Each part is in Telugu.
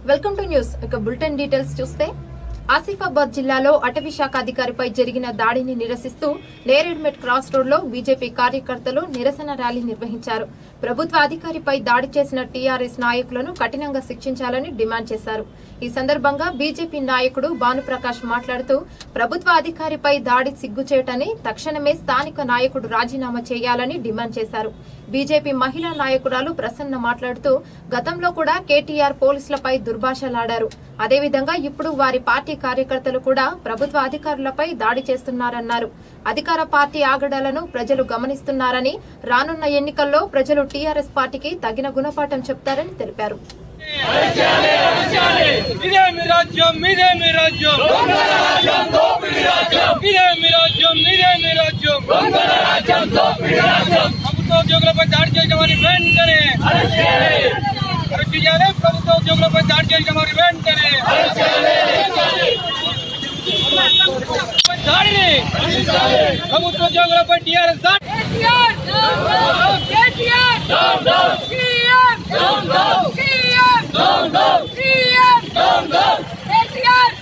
వెల్కమ్ టు న్యూస్ ఇక బులెటిన్ డీటెయిల్స్ చూస్తే ఆసిఫాబాద్ జిల్లాలో అటవీ శాఖ అధికారిపై జరిగిన దాడిని నిరసిస్తూ నేరేడ్మెట్ క్రాస్ రోడ్లో బీజేపీ కార్యకర్తలు నిరసన ర్యాలీ నిర్వహించారు ప్రభుత్వ అధికారిపై దాడి చేసిన టీఆర్ఎస్ నాయకులను కఠినంగా శిక్షించాలని డిమాండ్ చేశారు ఈ సందర్భంగా బీజేపీ నాయకుడు భానుప్రకాష్ మాట్లాడుతూ ప్రభుత్వ అధికారిపై దాడి సిగ్గుచేటని తక్షణమే స్థానిక నాయకుడు రాజీనామా చేయాలని డిమాండ్ చేశారు బీజేపీ మహిళా నాయకురాలు ప్రసన్న మాట్లాడుతూ గతంలో కూడా కేటీఆర్ పోలీసులపై దుర్భాషలాడారు అదేవిధంగా ఇప్పుడు వారి పార్టీ కార్యకర్తలు కూడా ప్రభుత్వ అధికారులపై దాడి చేస్తున్నారన్నారు అధికార పార్టీ ఆగడాలను ప్రజలు గమనిస్తున్నారని రానున్న ఎన్నికల్లో ప్రజలు టీఆర్ఎస్ పార్టీకి తగిన గుణపాఠం చెప్తారని తెలిపారు ఇదే మీ రాజ్యం మీదే మీ రాజ్యం ఇదే మీ రాజ్యం మీదే మీ రాజ్యం ప్రభుత్వ ఉద్యోగులపై దాడి చేయడం వారి వెంటనే అరెస్ట్ చేయాలి ప్రభుత్వ ఉద్యోగులపై దాడి చేయడం వారి వెంటనే దాడిని ప్రభుత్వ ఉద్యోగులపై టీఆర్ఎస్ దాడి KCR KCR CM CM CM KCR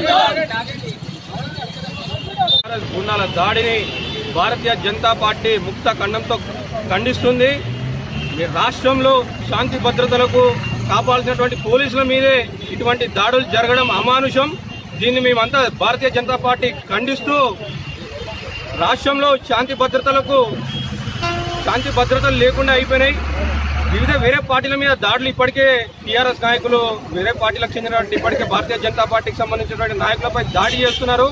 TRS గుండాల దాడిని భారతీయ జనతా పార్టీ ముక్త ఖండంతో ఖండిస్తుంది ఈ రాష్ట్రంలో శాంతి భద్రతలకు కాపాల్సినటువంటి పోలీసుల మీదే ఇటువంటి దాడులు జరగడం అమానుషం దీన్ని మేమంతా భారతీయ జనతా పార్టీ ఖండిస్తూ రాష్ట్రంలో శాంతి భద్రతలకు శాంతి భద్రతలు లేకుండా అయిపోయినాయి వివిధ వేరే పార్టీల మీద దాడులు ఇప్పటికే టీఆర్ఎస్ నాయకులు వేరే పార్టీలకు చెందినటువంటి ఇప్పటికే భారతీయ జనతా పార్టీకి సంబంధించినటువంటి నాయకులపై దాడి చేస్తున్నారు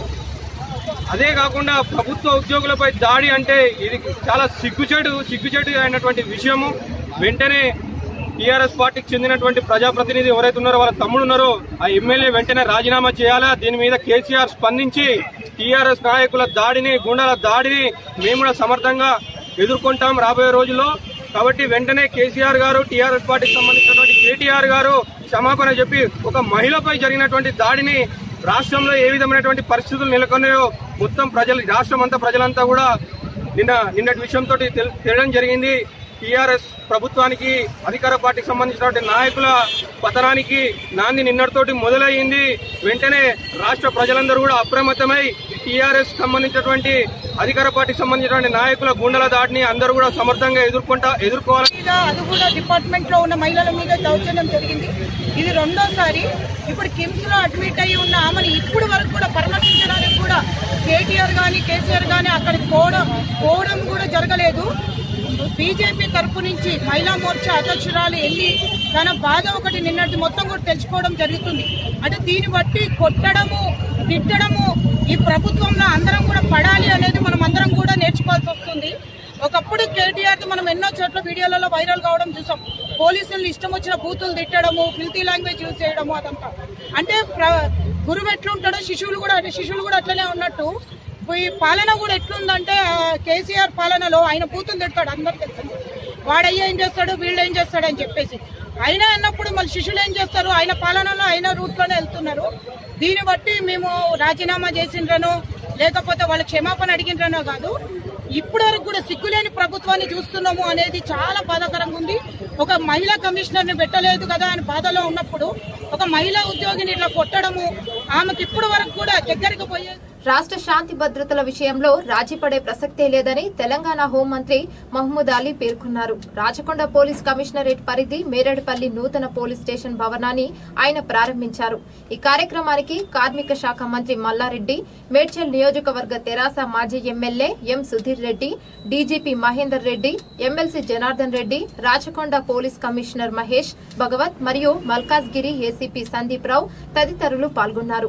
అదే కాకుండా ప్రభుత్వ ఉద్యోగులపై దాడి అంటే ఇది చాలా సిగ్గుచేటు సిగ్గుచేటు అయినటువంటి విషయము వెంటనే టీఆర్ఎస్ పార్టీకి చెందినటువంటి ప్రజాప్రతినిధి ఎవరైతే ఉన్నారో వాళ్ళ తమ్ముడు ఉన్నారో ఆ ఎమ్మెల్యే వెంటనే రాజీనామా చేయాలా దీని మీద కేసీఆర్ స్పందించి టీఆర్ఎస్ నాయకుల దాడిని గుండాల దాడిని మేము కూడా సమర్థంగా ఎదుర్కొంటాం రాబోయే రోజుల్లో కాబట్టి వెంటనే కేసీఆర్ గారు టీఆర్ఎస్ పార్టీకి సంబంధించినటువంటి కేటీఆర్ గారు క్షమాపణ చెప్పి ఒక మహిళపై జరిగినటువంటి దాడిని రాష్ట్రంలో ఏ విధమైనటువంటి పరిస్థితులు నెలకొన్నాయో మొత్తం ప్రజలు రాష్ట్రం అంతా ప్రజలంతా కూడా నిన్న నిన్నటి విషయంతో తెలియడం జరిగింది టీఆర్ఎస్ ప్రభుత్వానికి అధికార పార్టీకి సంబంధించినటువంటి నాయకుల పతనానికి నాంది నిన్నటితోటి మొదలయ్యింది వెంటనే రాష్ట్ర ప్రజలందరూ కూడా అప్రమత్తమై టీఆర్ఎస్ సంబంధించినటువంటి అధికార పార్టీకి సంబంధించినటువంటి నాయకుల గుండెల దాడిని అందరూ కూడా సమర్థంగా ఎదుర్కొంటా ఎదుర్కోవాలి మీద అది కూడా డిపార్ట్మెంట్ లో ఉన్న మహిళల మీద దౌర్జన్యం జరిగింది ఇది రెండోసారి ఇప్పుడు కిమ్స్ లో అడ్మిట్ అయ్యి ఉన్న ఆమెను ఇప్పుడు వరకు కూడా పరామర్శించడానికి కూడా కేటీఆర్ గాని కేసీఆర్ గాని అక్కడికి పోవడం పోవడం కూడా జరగలేదు బీజేపీ తరపు నుంచి మహిళా మోర్చా అధ్యక్షురాలు వెళ్ళి తన బాధ ఒకటి నిన్నటి మొత్తం కూడా తెలుసుకోవడం జరుగుతుంది అంటే దీన్ని బట్టి కొట్టడము తిట్టడము ఈ ప్రభుత్వంలో అందరం కూడా పడాలి అనేది మనం అందరం కూడా నేర్చుకోవాల్సి వస్తుంది ఒకప్పుడు కేటీఆర్ మనం ఎన్నో చోట్ల వీడియోలలో వైరల్ కావడం చూసాం పోలీసులు ఇష్టం వచ్చిన బూతులు తిట్టడము ఫిల్తీ లాంగ్వేజ్ యూజ్ చేయడము అదంతా అంటే ప్ర- గురువు ఎట్లుంటాడో శిశువులు కూడా అంటే శిశువులు కూడా అట్లనే ఉన్నట్టు ఈ పాలన కూడా ఎట్లుందంటే ఆ, కేసీఆర్ పాలనలో ఆయన బూతులు తిడతాడు అందరు తెలుసు వాడయ్య ఏం చేస్తాడు వీళ్ళు ఏం చేస్తాడు అని చెప్పేసి ఆయన అన్నప్పుడు మళ్ళీ శిష్యులు ఏం చేస్తారు ఆయన పాలనలో ఆయన రూట్లోనే వెళ్తున్నారు దీన్ని బట్టి మేము రాజీనామా చేసిండ్రనో లేకపోతే వాళ్ళ క్షమాపణ అడిగిండ్రనో కాదు ఇప్పటి వరకు కూడా సిగ్గులేని ప్రభుత్వాన్ని చూస్తున్నాము అనేది చాలా బాధాకరంగా ఉంది ఒక మహిళా కమిషనర్ ని పెట్టలేదు కదా అని బాధలో ఉన్నప్పుడు ఒక మహిళా ఉద్యోగిని ఇట్లా కొట్టడము ఆమెకి ఇప్పటి వరకు కూడా దగ్గరికి పోయే రాష్ట్ర శాంతి భద్రతల విషయంలో రాజీ పడే ప్రసక్తే లేదని తెలంగాణ హోంమంత్రి మహమూద్ అలీ పేర్కొన్నారు రాచకొండ పోలీస్ కమిషనరేట్ పరిధి మేరడపల్లి నూతన పోలీస్ స్టేషన్ భవనాన్ని ఆయన ప్రారంభించారు ఈ కార్యక్రమానికి కార్మిక శాఖ మంత్రి మల్లారెడ్డి మేడ్చల్ నియోజకవర్గ తెరాస మాజీ MLA M Sudheer Reddy DGP Mahender Reddy MLC Janardhan Reddy Rachakonda police commissioner Mahesh Bhagwat మరియు మల్కాజ్గిరి ఏసీపీ సందీప్ రావు తదితరులు పాల్గొన్నారు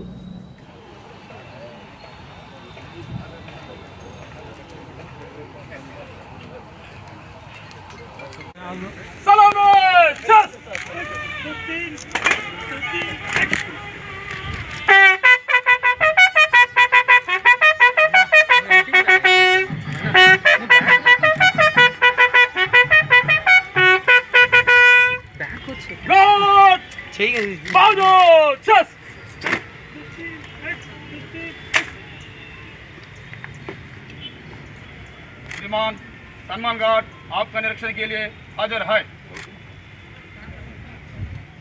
श्रीमान सलमान गार्ड आपका निरीक्षण के लिए हाजिर है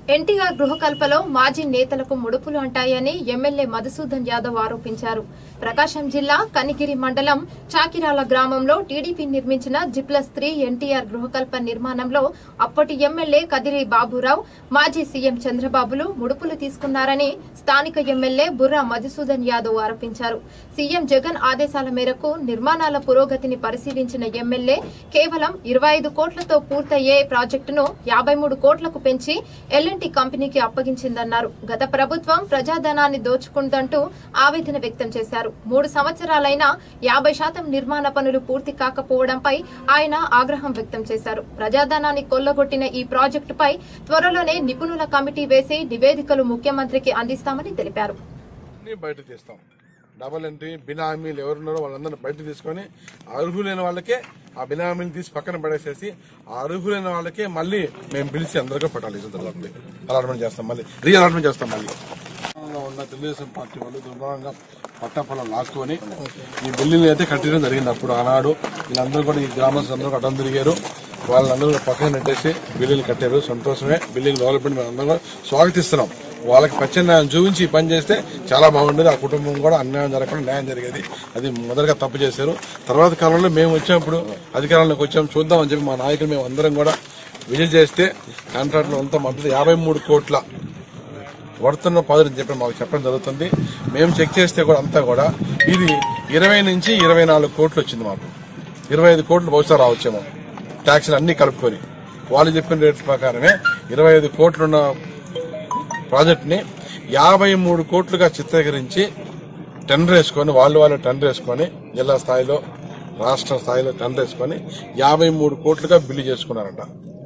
ఎన్టీఆర్ గృహకల్పలో మాజీ నేతలకు ముడుపులు అంటాయని ఎమ్మెల్యే మధుసూదన్ యాదవ్ ఆరోపించారు ప్రకాశం జిల్లా కనిగిరి మండలం చాకిరాల గ్రామంలో టీడీపీ నిర్మించిన జిప్లస్ త్రీ ఎన్టీఆర్ గృహకల్ప నిర్మాణంలో అప్పటి ఎమ్మెల్యే కదిరి బాబురావు మాజీ సీఎం చంద్రబాబులు ముడుపులు తీసుకున్నారని స్థానిక ఎమ్మెల్యే బుర్రా మధుసూదన్ యాదవ్ ఆరోపించారు సీఎం జగన్ ఆదేశాల మేరకు నిర్మాణాల పురోగతిని పరిశీలించిన ఎమ్మెల్యే కేవలం ఇరవై ఐదు కోట్లతో పూర్తయ్యే ప్రాజెక్టును యాభై మూడు కోట్లకు పెంచి ఎల్ఎన్టీ కంపెనీకి అప్పగించిందన్నారు గత ప్రభుత్వం ప్రజాధనాన్ని దోచుకుందంటూ ఆవేదన వ్యక్తం చేశారు మూడు సంవత్సరాలైనా యాభై శాతం నిర్మాణ పనులు పూర్తి కాకపోవడంపై ఆయన ఆగ్రహం వ్యక్తం చేశారు ప్రజాధనాన్ని కొల్లగొట్టిన ఈ ప్రాజెక్టుపై త్వరలోనే నిపుణుల కమిటీ వేసి నివేదికలు ముఖ్యమంత్రికి అందిస్తామని తెలిపారు అన్ని బయట తీస్తాం డబల్ ఎంట్రీ బినామీలు ఎవరున్నారో వాళ్ళందరినీ బయట తీసుకొని అర్హులైన వాళ్ళకే ఆ బినామీని తీసి పక్కన పడేసేసి ఆ అర్హులైన వాళ్ళకే మళ్ళీ మేము పిలిచి అందరికీ పట్టాలి ఇద్దరు అలాట్మెంట్ చేస్తాం మళ్ళీ రీ అలాట్మెంట్ చేస్తాం మళ్ళీ తెలంగాణలో ఉన్న తెలుగుదేశం పార్టీ వాళ్ళు దుర్భరంగా పట్టపొలం లాక్కొని ఈ బిల్డింగ్ అయితే కట్టడం జరిగింది అప్పుడు ఆనాడు వీళ్ళందరూ కూడా ఈ గ్రామస్తులందరూ అడ్డం తిరిగారు వాళ్ళందరూ కూడా పక్కన నెట్టేసి బిల్డింగ్ కట్టారు సంతోషమే బిల్డింగ్ డెవలప్మెంట్ మేము అందరం కూడా స్వాగతిస్తున్నాం వాళ్ళకి పచ్చన్యాయం చూపించి ఈ పని చేస్తే చాలా బాగుండేది ఆ కుటుంబం కూడా అన్యాయం జరగకుండా న్యాయం జరిగేది అది మొదటగా తప్పు చేశారు తర్వాత కాలంలో మేము వచ్చినప్పుడు అధికారంలోకి వచ్చాం చూద్దామని చెప్పి మా నాయకులు మేము అందరం కూడా విజిట్ చేస్తే కాంట్రాక్ట్లో అంతా మద్దతు యాభై మూడు కోట్ల పడుతున్న పదులు చెప్పి మాకు చెప్పడం జరుగుతుంది మేము చెక్ చేస్తే కూడా అంతా కూడా ఇది ఇరవై నుంచి ఇరవై నాలుగు కోట్లు వచ్చింది మాకు ఇరవై ఐదు కోట్లు బహుశా రావచ్చేమో ట్యాక్స్లు అన్ని కలుపుకొని వాళ్ళు చెప్పిన రేట్ల ప్రకారమే ఇరవై ఐదు కోట్లున్న ప్రాజెక్ట్ ని యాభై మూడు కోట్లుగా చిత్రీకరించి టెండర్ వేసుకొని వాళ్ళు వాళ్ళు టెండర్ వేసుకొని జిల్లా స్థాయిలో రాష్ట్ర స్థాయిలో టెండర్ వేసుకొని యాభై మూడు కోట్లుగా బిల్లు చేసుకున్నారంట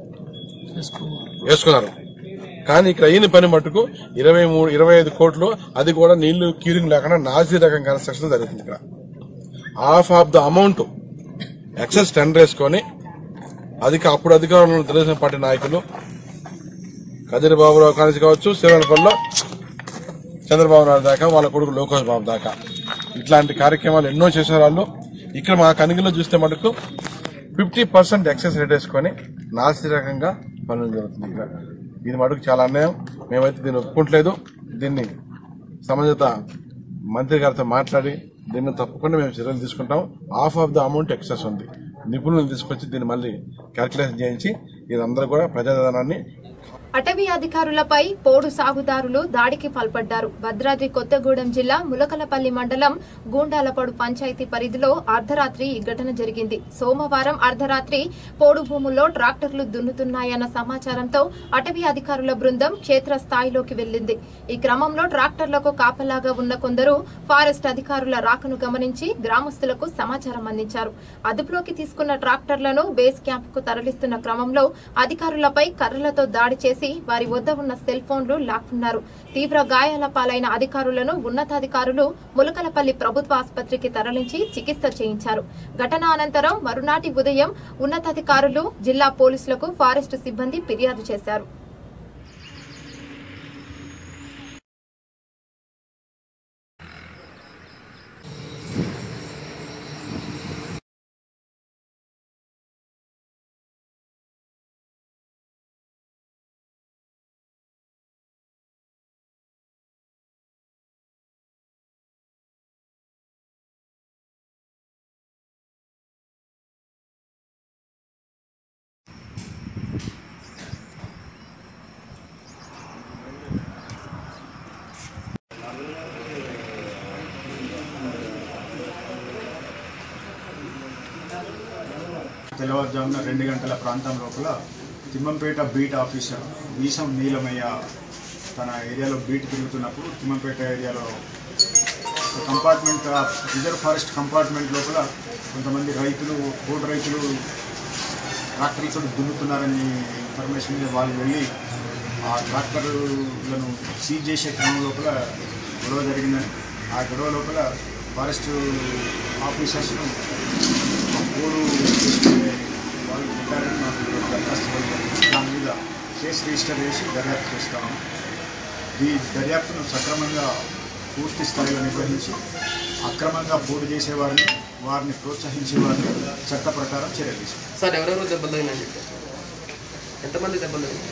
వేసుకున్నారు కానీ ఇక్కడ అయిన పని మటుకు ఇరవై మూడు ఇరవై ఐదు కోట్లు అది కూడా నీళ్లు క్యూరింగ్ లేకుండా నాజీ రకం కన్స్ట్రక్షన్ జరుగుతుంది ఇక్కడ half of the amount excess tender వేసుకొని అధిక అప్పుడు అధికారంలో ఉన్న తెలుగుదేశం పార్టీ నాయకులు కదిరి బాబురావు కాలేజీ కావచ్చు శివనపల్లిలో చంద్రబాబు నాయుడు దాకా వాళ్ళ కొడుకు లోకేష్ బాబు దాకా ఇట్లాంటి కార్యక్రమాలు ఎన్నో చేసిన వాళ్ళు ఇక్కడ మా కనిగిలో చూస్తే మటుకు ఫిఫ్టీ పర్సెంట్ ఎక్సెస్ రేట్ వేసుకొని నాసి రకంగా పనులు జరుగుతుంది ఇక్కడ ఇది మటుకు చాలా అన్యాయం మేమైతే దీన్ని ఒప్పుకోవట్లేదు దీన్ని సంబంధిత మంత్రి గారితో మాట్లాడి దీన్ని తప్పకుండా మేము చర్యలు తీసుకుంటాం half of the amount excess ఉంది నిపుణులను తీసుకొచ్చి దీన్ని మళ్ళీ క్యాల్కులేషన్ చేయించి ఇదందరూ కూడా ప్రజాధనాన్ని అటవీ అధికారులపై పోడు సాగుదారులు దాడికి పాల్పడ్డారు భద్రాద్రి కొత్తగూడెం జిల్లా ములకలపల్లి మండలం గూండాలపాడు పంచాయతీ పరిధిలో అర్ధరాత్రి ఈ ఘటన జరిగింది సోమవారం అర్ధరాత్రి పోడు భూముల్లో ట్రాక్టర్లు దున్నుతున్నాయన్న సమాచారంతో అటవీ అధికారుల బృందం క్షేత్ర స్థాయిలోకి వెళ్లింది ఈ క్రమంలో ట్రాక్టర్లకు కాపలాగా ఉన్న కొందరు ఫారెస్ట్ అధికారుల రాకను గమనించి గ్రామస్తులకు సమాచారం అందించారు అదుపులోకి తీసుకున్న ట్రాక్టర్లను బేస్ క్యాంప్ కు తరలిస్తున్న క్రమంలో అధికారులపై కర్రలతో దాడి చేసి వారి వద్ద ఉన్న సెల్ ఫోన్లు లాక్కున్నారు తీవ్ర గాయాల పాలైన అధికారులను ఉన్నతాధికారులు ములకలపల్లి ప్రభుత్వ ఆసుపత్రికి తరలించి చికిత్స చేయించారు ఘటన అనంతరం మరునాటి ఉదయం ఉన్నతాధికారులు జిల్లా పోలీసులకు ఫారెస్ట్ సిబ్బంది ఫిర్యాదు చేశారు తెల్లవారుజామున రెండు గంటల ప్రాంతం లోపల తిమ్మంపేట బీట్ ఆఫీసర్ వీసం నీలమయ్య తన ఏరియాలో బీట్ తిరుగుతున్నప్పుడు తిమ్మంపేట ఏరియాలో ఒక కంపార్ట్మెంట్ ఆ రిజర్వ్ ఫారెస్ట్ కంపార్ట్మెంట్ లోపల కొంతమంది రైతులు కోటి రైతులు ట్రాక్టర్లతో దున్నుతున్నారని ఇన్ఫర్మేషన్ మీద వాళ్ళు వెళ్ళి ఆ ట్రాక్టర్లను సీజ్ చేసే క్రమం లోపల గొడవ జరిగిందని ఆ గొడవ లోపల ఫారెస్ట్ ఆఫీసర్స్ను ఆ కోడు చేసుకునే వాళ్ళు పెట్టారని మాకు దరఖాస్తు వచ్చింది. దాని మీద కేసు రిజిస్టర్ చేసి దర్యాప్తు చేస్తాము ఈ దర్యాప్తును సక్రమంగా పూర్తి స్థాయిలో నిర్వహించి అక్రమంగా పోటు చేసేవారిని వారిని ప్రోత్సహించే వారిని చట్ట ప్రకారం చర్యలు తీసుకుంటాం సార్ ఎవరెవరు దెబ్బలు తగినని చెప్పారు ఎంతమంది దెబ్బలు తగినాయి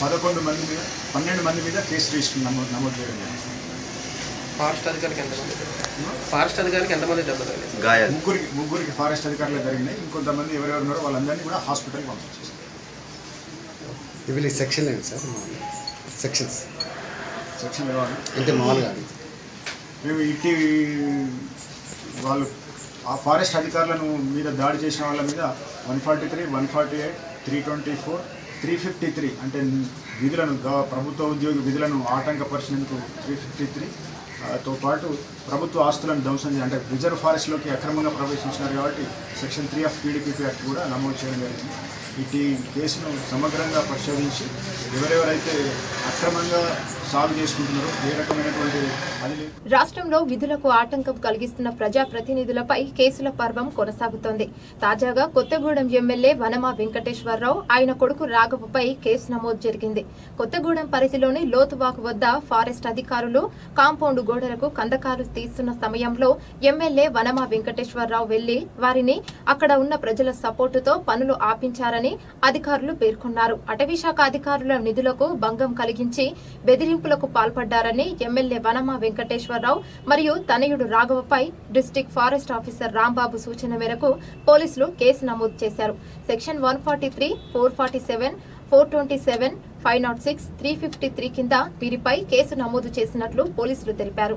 పదకొండు మంది మీద పన్నెండు మంది మీద కేసు రిజిస్టర్ నమోదు నమోదు చేయడం జరిగింది ఫారెస్ట్ అధికారికి ఎంతమంది ఫారెస్ట్ అధికారికి ఎంతమంది దెబ్బ తగిలింది ముగ్గురికి ముగ్గురికి ఫారెస్ట్ అధికారులు జరిగినాయి ఇంకొంతమంది ఎవరెవరు ఉన్నారో వాళ్ళందరినీ కూడా హాస్పిటల్కి పంపించేస్తారు ఇవి సెక్షన్ ఏంటి సార్ సెక్షన్స్ సెక్షన్ ఇవ్వాలి అంటే మామూలుగా మేము ఇట్టి వాళ్ళు ఆ ఫారెస్ట్ అధికారులను మీద దాడి చేసిన వాళ్ళ మీద one forty three one forty eight three twenty four three fifty three అంటే విధులను గవ- ప్రభుత్వ ఉద్యోగి విధులను ఆటంకపరిచినందుకు త్రీ ఫిఫ్టీ త్రీ తో పాటు ప్రభుత్వ ఆస్తులను ధ్వంసం చేయ- అంటే రిజర్వ్ ఫారెస్ట్లోకి అక్రమంగా ప్రవేశించినారు కాబట్టి section three of PDP act కూడా నమోదు చేయడం జరిగింది ఇటు కేసును సమగ్రంగా పరిశోధించి ఎవరెవరైతే అక్రమంగా సాగు చేసుకుంటున్నారో ఏ రకమైనటువంటి అది లేదు రాష్ట్రంలో విధులకు ఆటంకం కలిగిస్తున్న ప్రజాప్రతినిధులపై కేసుల పర్వం కొనసాగుతోంది తాజాగా కొత్తగూడెం ఎమ్మెల్యే వనమా వెంకటేశ్వరరావు ఆయన కొడుకు రాఘవపై కేసు నమోదు జరిగింది కొత్తగూడెం పరిధిలోని లోతువాకు వద్ద ఫారెస్ట్ అధికారులు కాంపౌండ్ గోడలకు కందకాలు తీస్తున్న సమయంలో ఎమ్మెల్యే వనమా వెంకటేశ్వరరావు వెళ్లి వారిని అక్కడ ఉన్న ప్రజల సపోర్టుతో పనులు ఆపించారని అధికారులు పేర్కొన్నారు అటవీశాఖ అధికారుల నిధులకు భంగం కలిగించి బెదిరింపులకు పాల్పడ్డారని ఎమ్మెల్యే వనమా వెంకటేశ్వరరావు మరియు తనయుడు రాఘవపై డిస్టిక్ ఫారెస్ట్ ఆఫీసర్ రాంబాబు సూచన మేరకు పోలీసులు కేసు నమోదు చేశారు section one forty three four forty seven four twenty seven five nought six three fifty three కింద వీరిపై కేసు నమోదు చేసినట్లు పోలీసులు తెలిపారు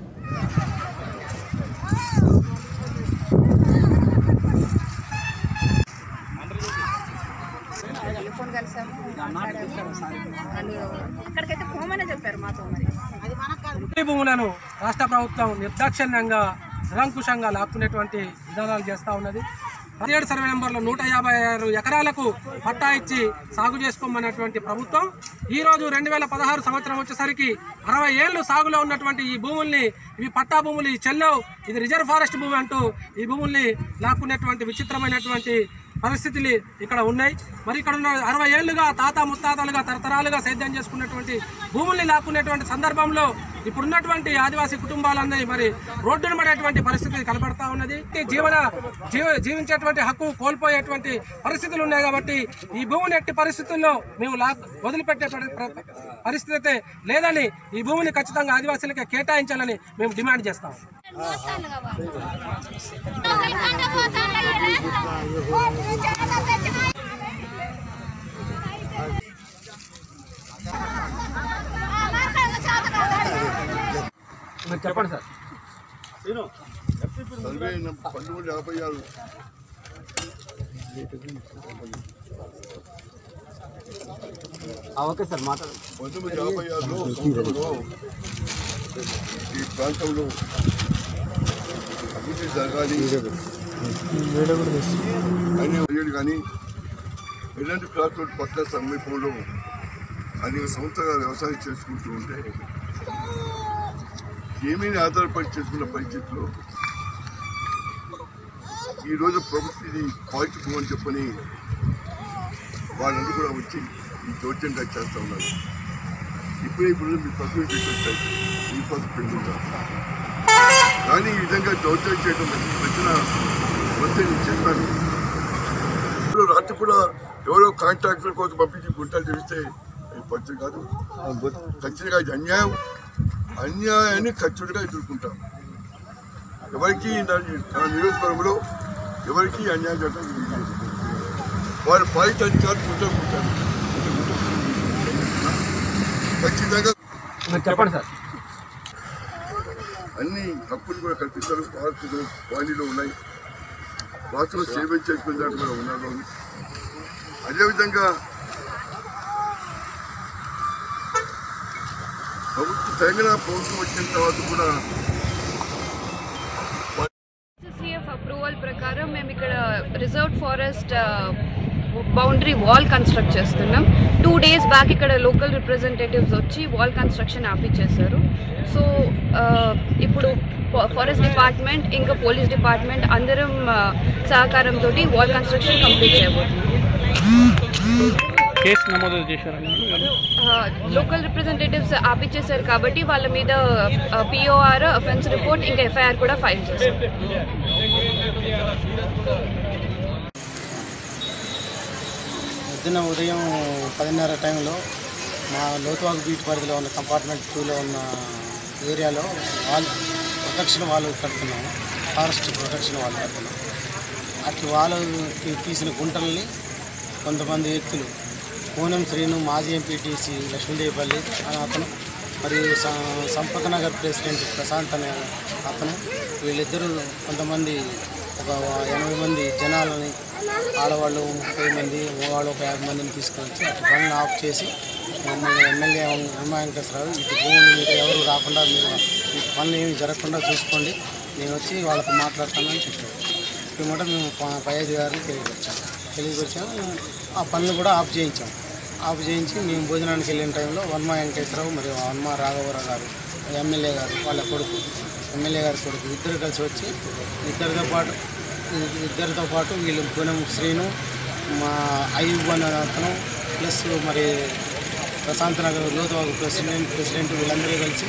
టెలిఫోన్ కలిసాము వాళ్ళు అక్కడికైతే పోమనే చెప్పారు మాతో మరి అది మనకు కాదు ఈ భూములను రాష్ట్ర ప్రభుత్వం నిర్దాక్షిణ్యంగా నిరంకుశంగా లాక్కునేటువంటి విధానాలు చేస్తూ ఉన్నది పదిహేడు సర్వే నెంబర్లో నూట యాభై ఆరు ఎకరాలకు పట్టా ఇచ్చి సాగు చేసుకోమన్నటువంటి ప్రభుత్వం ఈ రోజు రెండు వేల పదహారు సంవత్సరం వచ్చేసరికి అరవై ఏళ్ళు సాగులో ఉన్నటువంటి ఈ భూముల్ని ఇవి పట్టా భూములు ఈ చెల్లవు ఇది రిజర్వ్ ఫారెస్ట్ భూమి అంటూ ఈ భూముల్ని లాక్కునేటువంటి విచిత్రమైనటువంటి పరిస్థితులు ఇక్కడ ఉన్నాయి మరి ఇక్కడ ఉన్న అరవై ఏళ్ళుగా తాత ముత్తాతలుగా తరతరాలుగా సేద్యం చేసుకున్నటువంటి భూముల్ని లాక్కునేటువంటి సందర్భంలో ఇప్పుడున్నటువంటి ఆదివాసీ కుటుంబాలన్నీ మరి రోడ్డున పడేటువంటి పరిస్థితి కనబడతా ఉన్నది ఈ జీవన జీవ జీవించేటువంటి హక్కు కోల్పోయేటువంటి పరిస్థితులు ఉన్నాయి కాబట్టి ఈ భూమిని ఎట్టి పరిస్థితుల్లో మేము లా వదిలిపెట్టే పరి- ప్ర- పరిస్థితి అయితే లేదని ఈ భూమిని ఖచ్చితంగా ఆదివాసీలకే కేటాయించాలని మేము డిమాండ్ చేస్తాం మీరు చెప్పండి సార్ సర్వే పంతొమ్మిది యాభై ఆరు ఓకే సార్ మాట్లాడు పంతొమ్మిది యాభై ఆరులో సంవత్సరంలో ఈ ప్రాంతంలో అభివృద్ధి జరగాలి అని అడిగాడు కానీ ఎలాంటి ప్రాంతం పట్ల సమీపంలో అనేక సంవత్సరాలు వ్యవసాయం చేసుకుంటూ ఉంటే ఏమీ ఆధారపడి చేసుకున్న పరిస్థితుల్లో ఈరోజు ప్రభుత్వం ఇది పాజిటివ్ అని చెప్పని వాళ్ళందరూ కూడా వచ్చి ఈ దౌర్జన్యం చేస్తూ ఉన్నారు ఇప్పుడే ఇప్పుడు మీ పక్కన వచ్చాయి ఈ పక్కన పెట్టుకుంటారు కానీ ఈ విధంగా దౌర్జన్యం చేయడం వచ్చిన వస్తే నేను చెప్పాను ఇప్పుడు రాత్రి కూడా ఎవరో కాంట్రాక్టర్ కోసం పంపించి గుంటలు తెలిస్తే అది పద్ధతి కాదు ఖచ్చితంగా ఇది అన్యాయం అన్యాయాన్ని ఖచ్చితంగా ఎదుర్కొంటాం ఎవరికి నా నా నియోజకవర్గంలో ఎవరికి అన్యాయం చేయడం లేదు. వారి పాలిట అధికారులు గుంటలు ఖచ్చితంగా మీరు చెప్పండి సార్ అన్ని హక్కులు కూడా కల్పిస్తారు పార్కులు వాణిలో ఉన్నాయి వాటిలో సేవ చేసుకునే దాంట్లో కూడా ఉన్నారు అదేవిధంగా ప్రభుత్వం తెలంగాణ ప్రభుత్వం వచ్చిన తర్వాత కూడా సిఎఫ్ అప్రూవల్ ప్రకారం మేము ఇక్కడ reserve forest boundary wall construct చేస్తున్నాం టూ డేస్ బ్యాక్ ఇక్కడ లోకల్ రిప్రజెంటేటివ్స్ వచ్చి వాల్ కన్స్ట్రక్షన్ ఆపిచ్చేశారు సో ఇప్పుడు ఫారెస్ట్ డిపార్ట్మెంట్ ఇంకా పోలీస్ డిపార్ట్మెంట్ అందరం సహకారంతో వాల్ కన్స్ట్రక్షన్ కంప్లీట్ చేయబోతున్నాం కేసు నమోదు చేశారండి లోకల్ రిప్రజెంటేటివ్స్ ఆపిచ్చేశారు కాబట్టి వాళ్ళ మీద పిఓఆర్ అఫెన్స్ రిపోర్ట్ ఇంకా ఎఫ్ఐఆర్ కూడా ఫైల్ చేశారు పొద్దున్న ఉదయం పదిన్నర టైంలో మా లోతువాగు బీచ్ పరిధిలో ఉన్న కంపార్ట్మెంట్ టూలో ఉన్న ఏరియాలో వాల్ ప్రొటెక్షన్ వాళ్ళు కడుతున్నాము ఫారెస్ట్ ప్రొటెక్షన్ వాళ్ళు కడుతున్నాం అట్లా వాళ్ళు తీ- తీసిన గుంటల్ని కొంతమంది వ్యక్తులు పూనం శ్రీను మాజీ ఎంపీటీసీ లక్ష్మీదేవిపల్లి అనే అతను మరియు స- సంపత్ నగర్ ప్రెసిడెంట్ ప్రశాంత్ అనే అతను వీళ్ళిద్దరూ కొంతమంది ఒక ఎనభై మంది జనాలని ఆడవాళ్ళు ముప్పై మంది మగవాళ్ళు ఒక యాభై మందిని తీసుకొని వచ్చి అటు పనులు ఆఫ్ చేసి మమ్మల్ని ఎమ్మెల్యే ఉమా వెంకటేశ్వరరావు ఇటు భూములు మీరు ఎవరు రాకుండా మీరు ఈ పనులు ఏమి జరగకుండా చూసుకోండి నేను వచ్చి వాళ్ళతో మాట్లాడతానని చెప్పారు పిమ్మట మేము ప- పై అధికారులు తెలియపరిచాము తెలియపరిచాము ఆ పనులు కూడా ఆఫ్ చేయించాం ఆఫ్ చేయించి మేము భోజనానికి వెళ్ళిన టైంలో వర్మ వెంకటేశ్వరరావు మరియు వర్మ రాఘవరావు గారు ఎమ్మెల్యే గారు వాళ్ళ కొడుకు ఎమ్మెల్యే గారి కొడుకు ఇద్దరు కలిసి వచ్చి ఇద్దరితో పాటు ఇద్దరితో పాటు వీళ్ళు పునం శ్రీను మా అయ్యూబ్ అనే అతను ప్లస్ మరి ప్రశాంత్ నగర్ లోతువాగు ప్రెసిడెంట్ ప్రెసిడెంట్ వీళ్ళందరూ కలిసి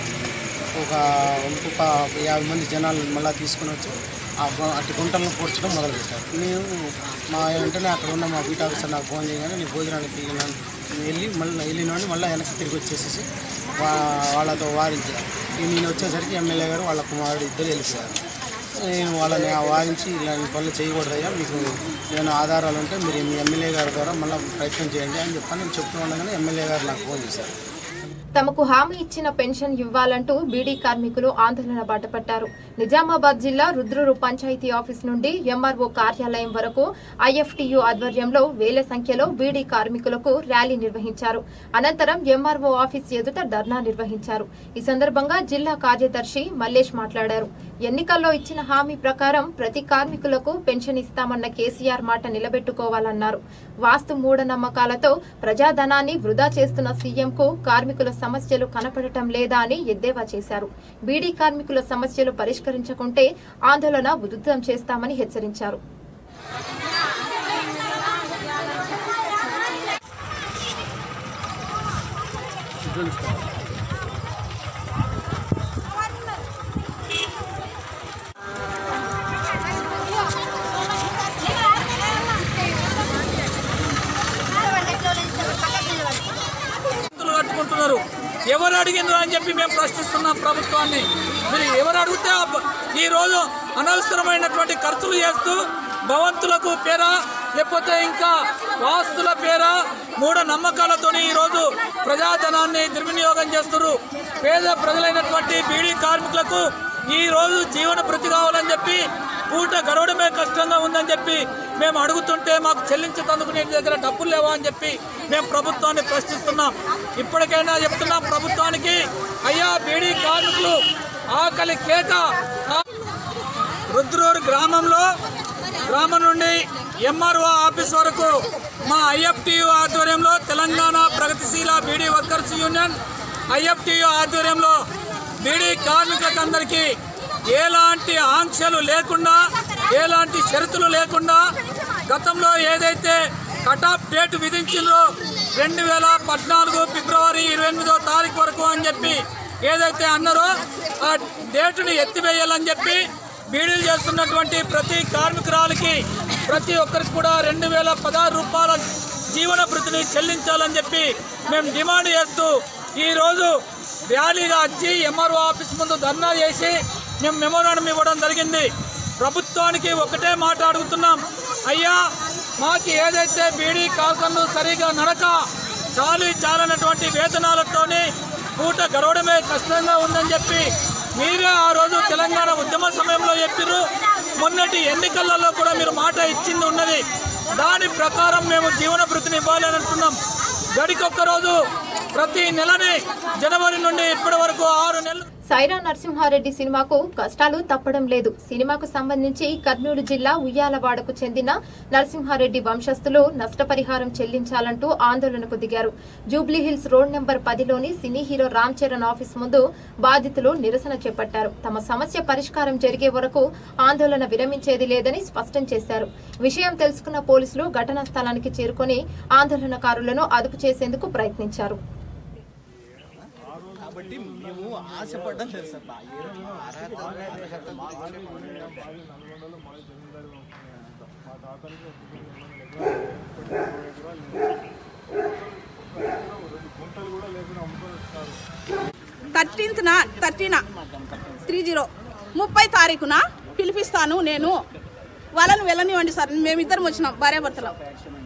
ఒక ఇంకొక యాభై మంది జనాలు మళ్ళీ తీసుకుని వచ్చి ఆ గు- అటు గుంటలను పూడ్చడం మొదలుపెట్టారు నేను మా వెంటనే అక్కడ ఉన్న మా బీట్ ఆఫీసర్ నాకు ఫోన్ చేయగానే నేను భోజనానికి వెళ్ళినాను వెళ్ళి మళ్ళీ వెళ్ళినోడిని మళ్ళీ వెనక్కి తిరిగి వచ్చేసేసి వా- వాళ్ళతో వారించారు ఈ నేను వచ్చేసరికి ఎమ్మెల్యే గారు వాళ్ళ కుమారుడు ఇద్దరు వెళ్ళిపోయారు నేను వాళ్ళని ఆ వారించి ఇలాంటి పనులు చేయకూడదయ్యా మీకు ఏమైనా ఆధారాలు ఉంటే మీరు మీ ఎమ్మెల్యే గారి ద్వారా మళ్ళీ ప్రయత్నం చేయండి అని చెప్పని నేను చెప్తూ ఉండగానే ఎమ్మెల్యే గారు నాకు ఫోన్ చేశారు తమకు హామీ ఇచ్చిన పెన్షన్ ఇవ్వాలంటూ బీడీ కార్మికులు ఆందోళన బాటపట్టారు నిజామాబాద్ జిల్లా రుద్రూరు పంచాయతీ ఆఫీస్ నుండి ఎంఆర్ఓ కార్యాలయం వరకు ఐఎఫ్టియు ఆధ్వర్యంలో వేల సంఖ్యలో బీడీ కార్మికులకు ర్యాలీ నిర్వహించారు అనంతరం ఎంఆర్ఓ ఆఫీస్ ఎదుట ధర్నా నిర్వహించారు ఈ సందర్భంగా జిల్లా కార్యదర్శి మల్లేష్ మాట్లాడారు ఎన్నికల్లో ఇచ్చిన హామీ ప్రకారం ప్రతి కార్మికులకు పెన్షన్ ఇస్తామన్న కేసీఆర్ మాట నిలబెట్టుకోవాలన్నారు వాస్తు మూఢనమ్మకాలతో ప్రజాధనాన్ని వృధా చేస్తున్న సీఎంకు కార్మికుల సమస్యలు కనపడటం లేదా అని ఎద్దేవా చేశారు బీడీ కార్మికుల సమస్యలు పరిష్కరించకుంటే ఆందోళన ఉధృతం చేస్తామని హెచ్చరించారు చేతులు కట్టుకుంటున్నారు ఎవరు అడిగినారు అని చెప్పి మేము ప్రశ్నిస్తున్నాం ప్రభుత్వాన్ని మీరు ఎవరు అడిగితే ఆ బ- ఈ రోజు అనవసరమైనటువంటి ఖర్చులు చేస్తూ భవంతులకు పేర లేకపోతే ఇంకా వాస్తుల పేర మూఢ నమ్మకాలతోని ఈరోజు ప్రజాధనాన్ని దుర్వినియోగం చేస్తున్నారు పేద ప్రజలైనటువంటి బీడీ కార్మికులకు ఈ రోజు జీవన భృతి కావాలని చెప్పి పూట గడవడమే కష్టంగా ఉందని చెప్పి మేము అడుగుతుంటే మాకు చెల్లించేందుకు నీ దగ్గర డబ్బులు లేవా అని చెప్పి మేము ప్రభుత్వాన్ని ప్రశ్నిస్తున్నాం ఇప్పటికైనా చెప్తున్నాం ప్రభుత్వానికి అయ్యా బీడీ కార్మికులు ఆకలి కేక ఆ- రుద్రూరు గ్రామంలో గ్రామం నుండి ఎంఆర్ఓ ఆఫీస్ వరకు మా ఐఎఫ్టియు ఆధ్వర్యంలో తెలంగాణ ప్రగతిశీల బీడీ వర్కర్స్ యూనియన్ ఐఎఫ్టియు ఆధ్వర్యంలో బీడీ కార్మికులకందరికీ ఎలాంటి ఆంక్షలు లేకుండా ఎలాంటి షరతులు లేకుండా గతంలో ఏదైతే కటాఫ్ డేట్ విధించిందో రెండు వేల పద్నాలుగు ఫిబ్రవరి ఇరవై ఎనిమిదో తారీఖు వరకు అని చెప్పి ఏదైతే అన్నారో ఆ డేటుని ఎత్తివేయాలని చెప్పి బీడీలు చేస్తున్నటువంటి ప్రతి కార్మికురాలకి ప్రతి ఒక్కరికి కూడా రెండు వేల పదహారు రూపాయల జీవన భృతిని చెల్లించాలని చెప్పి మేము డిమాండ్ చేస్తూ ఈరోజు ర్యాలీగా వచ్చి ఎంఆర్ఓ ఆఫీస్ ముందు ధర్నా చేసి మేము మెమోరాండం ఇవ్వడం జరిగింది ప్రభుత్వానికి ఒకటే మాట అడుగుతున్నాం అయ్యా మాకు ఏదైతే బీడీ కాల్కన్ను సరిగా నడక చాలు చాలనటువంటి వేతనాలతోని పూట గడవడమే కష్టంగా ఉందని చెప్పి మీరే ఆ రోజు తెలంగాణ ఉద్యమ సమయంలో చెప్పిర్రు మొన్నటి ఎన్నికలలో కూడా మీరు మాట ఇచ్చింది ఉన్నది దాని ప్రకారం మేము జీవన భృతిని ఇవ్వాలని అంటున్నాం గడికొక్క రోజు ప్రతి నెలని జనవరి నుండి ఇప్పటి వరకు ఆరు నెలలు సైరా నరసింహారెడ్డి సినిమాకు కష్టాలు తప్పడం లేదు సినిమాకు సంబంధించి కర్నూలు జిల్లా ఉయ్యాలవాడకు చెందిన నరసింహారెడ్డి వంశస్థులు నష్టపరిహారం చెల్లించాలంటూ ఆందోళనకు దిగారు జూబ్లీహిల్స్ రోడ్ నెంబర్ పదిలోని cine hero Ram Charan office ముందు బాధితులు నిరసన చేపట్టారు తమ సమస్య పరిష్కారం జరిగే వరకు ఆందోళన విరమించేది లేదని స్పష్టం చేశారు విషయం తెలుసుకున్న పోలీసులు ఘటనా స్థలానికి చేరుకొని ఆందోళనకారులను అదుపు చేసేందుకు ప్రయత్నించారు కాబట్టి మేము ఆశపడ్డం లేదు సార్ థర్టీన్త్న థర్టీన త్రీ జీరో ముప్పై తారీఖున పిలిపిస్తాను నేను వాళ్ళని వెళ్ళనివ్వండి సార్ మేమిద్దరం వచ్చినాం భార్యాభర్తలు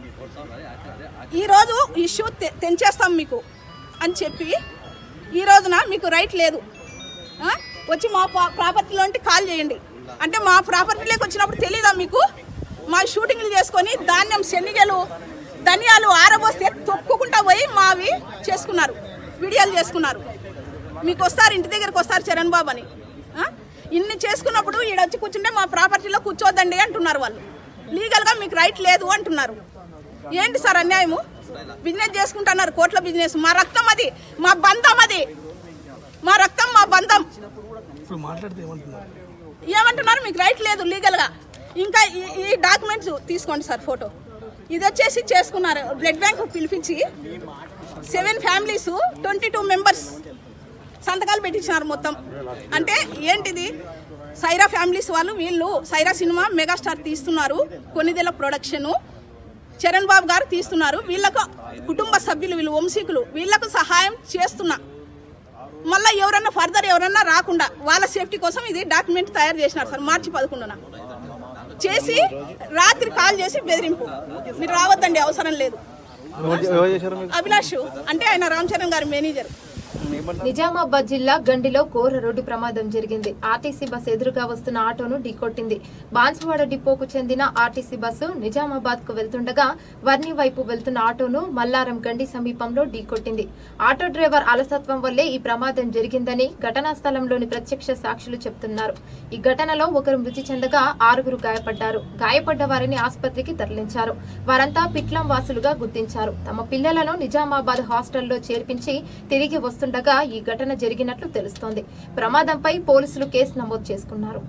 ఈరోజు ఇష్యూ తె- తెంచేస్తాం మీకు అని చెప్పి ఈ రోజున మీకు రైట్ లేదు ఆ? వచ్చి మా పా- ప్రాపర్టీలోంటి కాల్ చేయండి అంటే మా ప్రాపర్టీలోకి వచ్చినప్పుడు తెలీదా మీకు మా షూటింగ్లు చేసుకొని ధాన్యం శనిగలు ధనియాలు ఆరబోస్తే తొక్కుకుంటా పోయి మావి చేసుకున్నారు వీడియోలు చేసుకున్నారు మీకు వస్తారు ఇంటి దగ్గరికి వస్తారు చరణ్ బాబు అని ఆ? ఇన్ని చేసుకున్నప్పుడు ఈడ వచ్చి కూర్చుంటే మా ప్రాపర్టీలో కూర్చోవద్దండి అంటున్నారు వాళ్ళు లీగల్గా మీకు రైట్ లేదు అంటున్నారు ఏంటి సార్ అన్యాయము బిజినెస్ చేసుకుంటున్నారు కోట్ల బిజినెస్ మా రక్తం అది మా బంధం అది మా రక్తం మా బంధం ఇప్పుడు మాట్లాడితే ఏమంటున్నారు ఏమంటున్నారు మీకు రైట్ లేదు లీగల్గా ఇంకా ఈ- ఈ డాక్యుమెంట్స్ తీసుకోండి సార్ ఫోటో ఇది వచ్చేసి చేసుకున్నారు బ్లడ్ బ్యాంక్ పిలిపించి seven families twenty two members సంతకాలు పెట్టించినారు మొత్తం అంటే ఏంటిది సైరా ఫ్యామిలీస్ వాళ్ళు వీళ్ళు సైరా సినిమా మెగాస్టార్ తీస్తున్నారు కొన్నిదెల ప్రొడక్షను చరణ్ బాబు గారు తీస్తున్నారు వీళ్ళకు కుటుంబ సభ్యులు వీళ్ళు వంశీకులు వీళ్ళకు సహాయం చేస్తున్నా మళ్ళీ ఎవరన్నా ఫర్దర్ ఎవరన్నా రాకుండా వాళ్ళ సేఫ్టీ కోసం ఇది డాక్యుమెంట్ తయారు చేసినారు సార్ మార్చి పదకొండున చేసి రాత్రి కాల్ చేసి బెదిరింపు మీరు రావద్దండి అవసరం లేదు అభిలాష్ అంటే ఆయన రామ్ చరణ్ గారి మేనేజర్ నిజామాబాద్ జిల్లా గండిలో ఘోర రోడ్డు ప్రమాదం జరిగింది ఆర్టీసీ బస్ ఎదురుగా వస్తున్న ఆటోను ఢీకొట్టింది బాన్సువాడ డిపోకు చెందిన ఆర్టీసీ బస్సు నిజామాబాద్ కు వెళ్తుండగా వర్ని వైపు వెళ్తున్న ఆటోను మల్లారం గండి సమీపంలో ఢీకొట్టింది ఆటో డ్రైవర్ అలసత్వం వల్లే ఈ ప్రమాదం జరిగిందని ఘటనా స్థలంలోని ప్రత్యక్ష సాక్షులు చెబుతున్నారు ఈ ఘటనలో ఒకరు మృతి చెందగా ఆరుగురు గాయపడ్డారు గాయపడ్డ వారిని ఆసుపత్రికి తరలించారు వారంతా పిట్లం వాసులుగా గుర్తించారు తమ పిల్లలను నిజామాబాద్ హాస్టల్లో చేర్పించి తిరిగి వస్తుండగా ఈ ఘటన జరిగినట్లు తెలుస్తోంది ప్రమాదంపై పోలీసులు కేసు నమోదు చేసుకున్నారు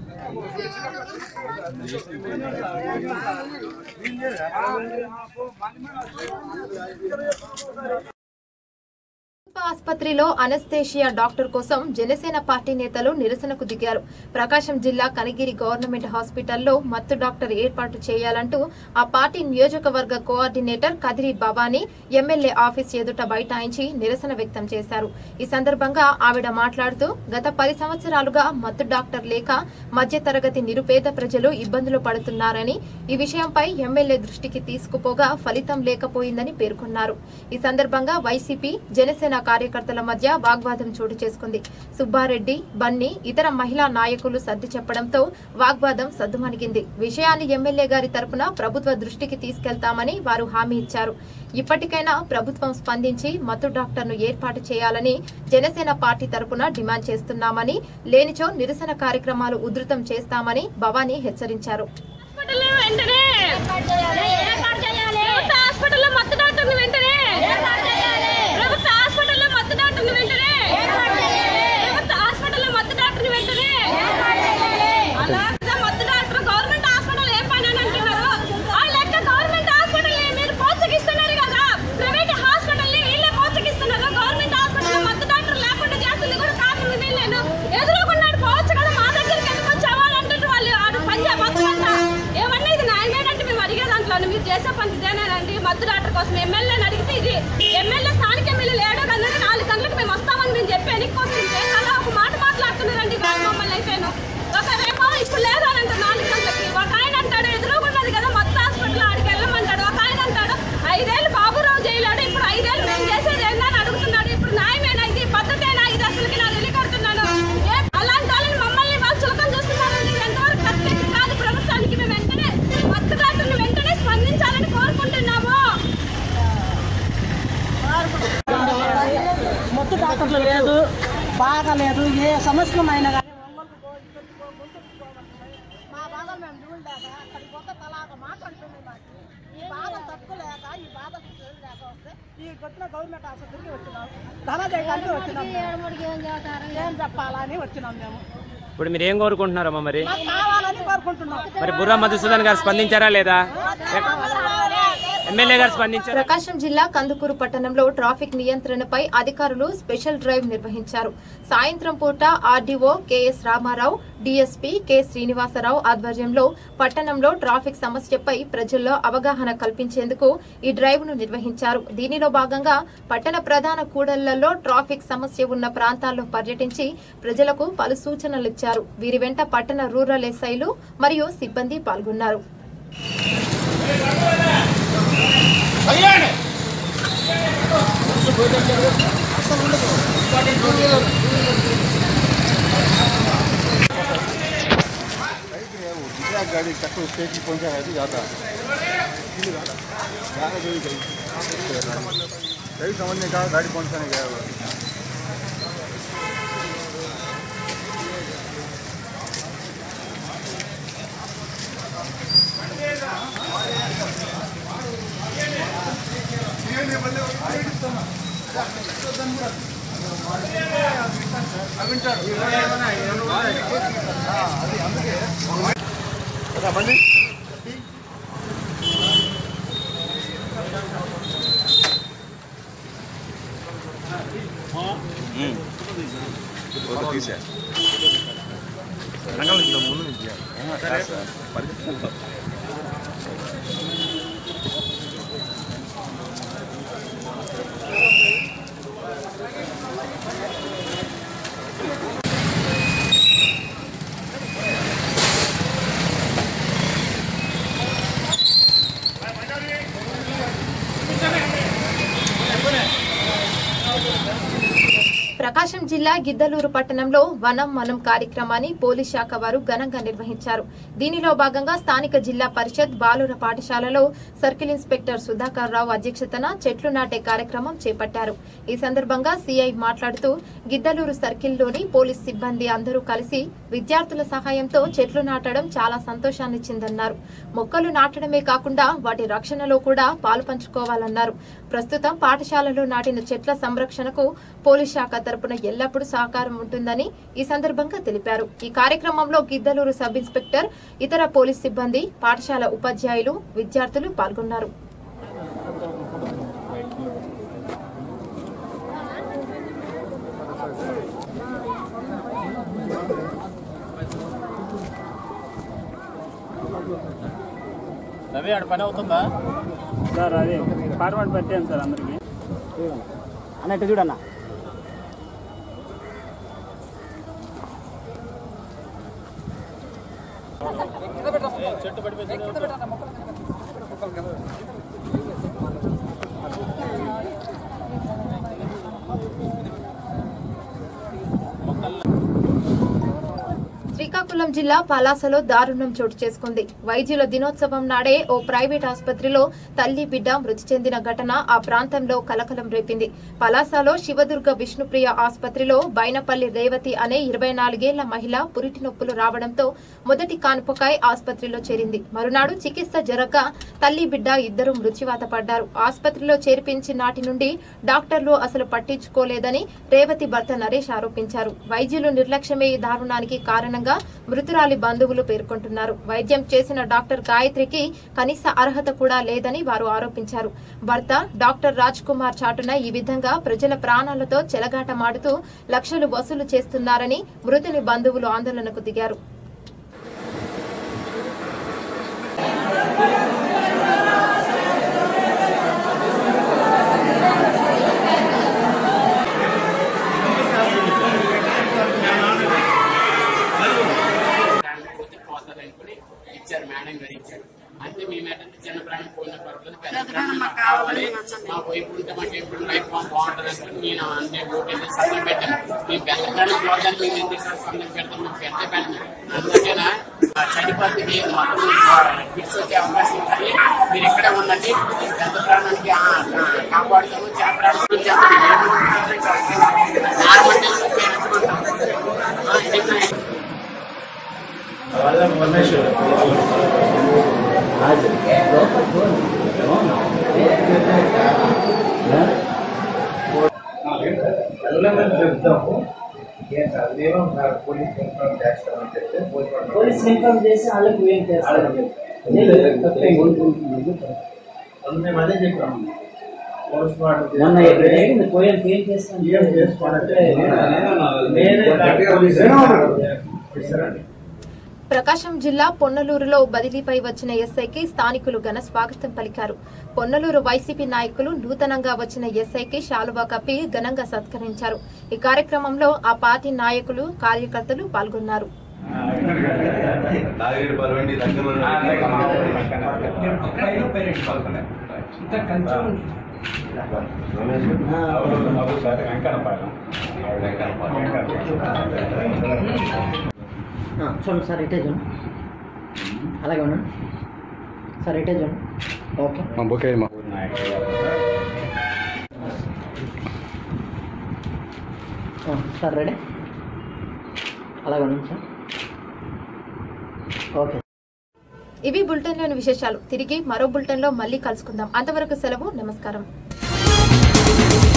ప్రభుత్వ ఆసుపత్రిలో అనస్థేషియా డాక్టర్ కోసం జనసేన పార్టీ నేతలు నిరసనకు దిగారు ప్రకాశం జిల్లా కనిగిరి గవర్నమెంట్ హాస్పిటల్లో మత్తు డాక్టర్ ఏర్పాటు చేయాలంటూ ఆ పార్టీ నియోజకవర్గ coordinator Kadiri Bhavani MLA office ఎదుట బైఠాయించి నిరసన వ్యక్తం చేశారు ఈ సందర్భంగా ఆవిడ మాట్లాడుతూ గత పది సంవత్సరాలుగా మత్తు డాక్టర్ లేక మధ్యతరగతి నిరుపేద ప్రజలు ఇబ్బందులు పడుతున్నారని ఈ విషయంపై ఎమ్మెల్యే దృష్టికి తీసుకుపోగా ఫలితం లేకపోయిందని పేర్కొన్నారు ఈ సందర్భంగా వైసీపీ జనసేన కార్యకర్తల మధ్య వాగ్వాదం చోటు చేసుకుంది సుబ్బారెడ్డి బన్నీ ఇతర మహిళా నాయకులు సర్ది చెప్పడంతో వాగ్వాదం సద్దుమణిగింది విషయాన్ని ఎమ్మెల్యే గారి తరపున ప్రభుత్వ దృష్టికి తీసుకెళ్తామని వారు హామీ ఇచ్చారు ఇప్పటికైనా ప్రభుత్వం స్పందించి మత్తు డాక్టర్ను ఏర్పాటు చేయాలని జనసేన పార్టీ తరపున డిమాండ్ చేస్తున్నామని లేనిచో నిరసన కార్యక్రమాలు ఉధృతం చేస్తామని భవానీ హెచ్చరించారు వెంటనే ప్రభుత్వ హాస్పిటల్లో మత్తు డాక్టర్ని వెంటనే ప్రభుత్వ హాస్పిటల్లో మత్తు డాక్టర్ని వెంటనే ప్రభుత్వ హాస్పిటల్లో మత్తు డాక్టర్ని వెంటనే అలాగే మత్తు డాక్టర్ గవర్నమెంట్ హాస్పిటల్ ఏం పని అని అంటున్నారు ఆ లెక్క గవర్నమెంట్ హాస్పిటల్ మీరు ప్రోత్సహిస్తున్నారు కదా ప్రైవేట్ హాస్పిటల్ వీళ్ళే ప్రోత్సహిస్తున్నారు గవర్నమెంట్ హాస్పిటల్ మత్తు డాక్టర్ లేకుండా చేస్తుంది కూడా కారణం వీళ్ళేను ఎదురుకున్నాడు పోవచ్చు కదా మా దగ్గరికి ఎందుకు వచ్చావా అని అంటుండ్రు వాళ్ళు ఆడు పంజాబ్ మొత్తం అంతా ఏమన్నా ఇది న్యాయమేనంటే మేము అడిగే దాంట్లో మీరు చేసే పని ఇదేనండి మద్దు డాక్టర్ కోసం ఎమ్మెల్యేని అడిగితే ఇది ఎమ్మెల్యే స్థానిక ఎమ్మెల్యే లేడో కన్నా నాలుగు గంటలకు మేము వస్తామని మేము చెప్పి వెనక్కి వస్తుంది అలా ఒక మాట మాట్లాడుతున్నారండి వాళ్ళు మమ్మల్ని అయితేను ఒకరేమో ఇప్పుడు లేదు అని అంటారు నాలుగు గంటలకి ఒక ఆయన అంటాడు ఎదురుగున్నది కదా మొత్తం హాస్పిటల్ ఆడికి వెళ్ళమంటాడు ఒక ఆయన అంటాడు ఐదేళ్ళు బాబురావు జైలాడు ఇప్పుడు ఐదేళ్ళు మేము చేసేది ఏందని అడుగుతున్నాడు ఇప్పుడు న్యాయమేనా ఇది పద్ధతేనా ఇది అసలుకి నాకు తెలియకడుతున్నాను ఏ అలాంటి వాళ్ళని మమ్మల్ని వాళ్ళు చులకం చూస్తున్నారండి ఇది ఎంతవరకు కరెక్ట్ కాదు ప్రభుత్వానికి మేము వెంటనే మత్తు డాక్టర్ని వెంటనే స్పందించాలని కోరుకుంటున్నాము మొత్తం డాక్టర్లు లేదు బాగా లేదు ఏ సమస్యలమైనా కానీ మా బాధలు మేము చూడలేక అక్కడికి పోతే తలాక మాట అంటుంది మాకు ఈ బాధ తట్టుకోలేక ఈ బాధ చూడలేక వస్తే ఈ కొట్టిన గవర్నమెంట్ ఆసుపత్రికి వచ్చినాం ధన చేయడానికి వచ్చినాం మేము. ఏం చెప్పాలని వచ్చినాం మేము ఇప్పుడు మీరు ఏం కోరుకుంటున్నారమ్మా మరి మాకు కావాలని కోరుకుంటున్నాం మరి బుర్రా మధుసూదన్ గారు స్పందించారా లేదా కావాలి. ఎమ్మెల్యే గారు స్పందించారు ప్రకాశం జిల్లా కందుకూరు పట్టణంలో ట్రాఫిక్ నియంత్రణపై అధికారులు స్పెషల్ డ్రైవ్ నిర్వహించారు సాయంత్రం పూట RDO KS Ramarao DSP K Srinivasarao ఆధ్వర్యంలో పట్టణంలో ట్రాఫిక్ సమస్యపై ప్రజల్లో అవగాహన కల్పించేందుకు ఈ డ్రైవ్ ను నిర్వహించారు దీనిలో భాగంగా పట్టణ ప్రధాన కూడళ్లలో ట్రాఫిక్ సమస్య ఉన్న ప్రాంతాల్లో పర్యటించి ప్రజలకు పలు సూచనలు ఇచ్చారు వీరి వెంట పట్టణ రూరల్ ఎస్ఐలు మరియు సిబ్బంది పాల్గొన్నారు दूसरा गाड़ी चक्कर स्टेज की पहुंचा है तो जाता ज़्यादा दूरी गई कहीं समझने का गाड़ी पहुंचाने गया हुआ మళ్ళీ ముందు నుంచి పరిస్థితుల్లో ప్రకాశం జిల్లా గిద్దలూరు పట్టణంలో వనం మనం కార్యక్రమాన్ని పోలీస్ శాఖ వారు ఘనంగా నిర్వహించారు దీనిలో భాగంగా స్థానిక జిల్లా పరిషత్ బాలుర పాఠశాలలో సర్కిల్ ఇన్స్పెక్టర్ సుధాకర్ రావు అధ్యక్షతన చెట్లు నాటే కార్యక్రమం చేపట్టారు ఈ సందర్భంగా సీఐ మాట్లాడుతూ గిద్దలూరు సర్కిల్లోని పోలీస్ సిబ్బంది అందరూ కలిసి విద్యార్థుల సహాయంతో చెట్లు నాటడం చాలా సంతోషాన్నిచ్చిందన్నారు మొక్కలు నాటడమే కాకుండా వాటి రక్షణలో కూడా పాలు పంచుకోవాలన్నారు ప్రస్తుతం పాఠశాలలో నాటిన చెట్ల సంరక్షణకు పోలీస్ శాఖ తరపున ఎల్లప్పుడూ సహకారం ఉంటుందని ఈ సందర్భంగా తెలిపారు ఈ కార్యక్రమంలో గిద్దలూరు సబ్ ఇన్స్పెక్టర్ ఇతర పోలీస్ సిబ్బంది పాఠశాల ఉపాధ్యాయులు విద్యార్థులు పాల్గొన్నారు రవి ఆడ పని అవుతుందా సార్ అది ఫార్వర్డ్ పెట్టాను సార్ అందరికి అన్నట్టు చూడన్న చెట్టు పడిపోయింది శ్రీకాకుళం జిల్లా పలాసలో దారుణం చోటు చేసుకుంది వైద్యుల దినోత్సవం నాడే ఓ ప్రైవేట్ ఆసుపత్రిలో తల్లి బిడ్డ మృతి చెందిన ఘటన ఆ ప్రాంతంలో కలకలం రేపింది పలాసలో శివదుర్గ విష్ణుప్రియ ఆసుపత్రిలో బైనపల్లి రేవతి అనే ఇరవై నాలుగేళ్ల మహిళ పురిటి నొప్పులు రావడంతో మొదటి కాన్పుకై ఆసుపత్రిలో చేరింది మరునాడు చికిత్స జరగక తల్లి బిడ్డ ఇద్దరు మృత్యువాత పడ్డారు ఆసుపత్రిలో చేర్పించి నాటి నుండి డాక్టర్లు అసలు పట్టించుకోలేదని రేవతి భర్త నరేష్ ఆరోపించారు వైద్యులు నిర్లక్ష్యమే ఈ దారుణానికి కారణంగా మృతురాలి బంధువులు పేర్కొంటున్నారు వైద్యం చేసిన డాక్టర్ గాయత్రికి కనీస అర్హత కూడా లేదని వారు ఆరోపించారు భర్త డాక్టర్ రాజ్ కుమార్ చాటున ఈ విధంగా ప్రజల ప్రాణాలతో చెలగాటమాడుతూ లక్షలు వసూలు చేస్తున్నారని మృతుని బంధువులు ఆందోళనకు దిగారు పోతుందనుకుని ఇచ్చారు మేడం గారు ఇచ్చారు అంతే మేము ఏంటంటే చిన్న ప్రాణం పోయిన పర్వాలేదు పెద్ద ప్రాణం మాకు కావాలి మా వైపు ఉంటే మాకు ఎప్పుడు లైఫ్ బాగుంటుంది అనుకుని నేను అంటే ఓకే సందం పెట్టాను మేము పెద్ద ప్రాణం పోవడానికి మేము ఎందుకు సార్ సందం పెడతాం మేము పెద్ద ప్రాణం అందుకేనా చనిపోతుంది మొత్తం ఫిక్స్ వచ్చే అవకాశం ఉంటుంది మీరు ఇక్కడే ఉండండి పెద్ద ప్రాణానికి ఆ, ఆ, కాపాడుతాము చిన్న ప్రాణానికి చేస్తాము ఆరు మంది చెప్తాము ఏం కాదు మేము పోలీస్ ఇన్ఫార్మ్ చేస్తామని చెప్తే పోలీస్ ఇన్ఫార్మ్ చేసి వాళ్ళకి ఏం చేస్తారు అందుకు మేము అదే చెప్పాం పోస్ట్ మార్టం మొన్న చేస్తే ఇక్కడ జరిగింది కోయలు క్లీన్ చేస్తాను ఏం చేసుకోవాలంటే ఇస్తారండి ప్రకాశం జిల్లా పొన్నలూరులో బదిలీపై వచ్చిన ఎస్ఐకి స్థానికులు ఘన స్వాగతం పలికారు పొన్నలూరు వైసీపీ నాయకులు నూతనంగా వచ్చిన ఎస్ఐకి శాలువా కప్పి ఘనంగా సత్కరించారు ఈ కార్యక్రమంలో ఆ పార్టీ నాయకులు కార్యకర్తలు పాల్గొన్నారు చూడండి సార్ ఇటే చూడండి అలాగే ఉండండి సార్ ఇటే చూడండి ఓకే ఓకే మా ఆ, సార్ రెడీ అలాగే ఉండండి సార్ ఓకే ఇవి బులెటిన్లోని విశేషాలు తిరిగి మరో బులెటిన్లో మళ్ళీ కలుసుకుందాం అంతవరకు సెలవు నమస్కారం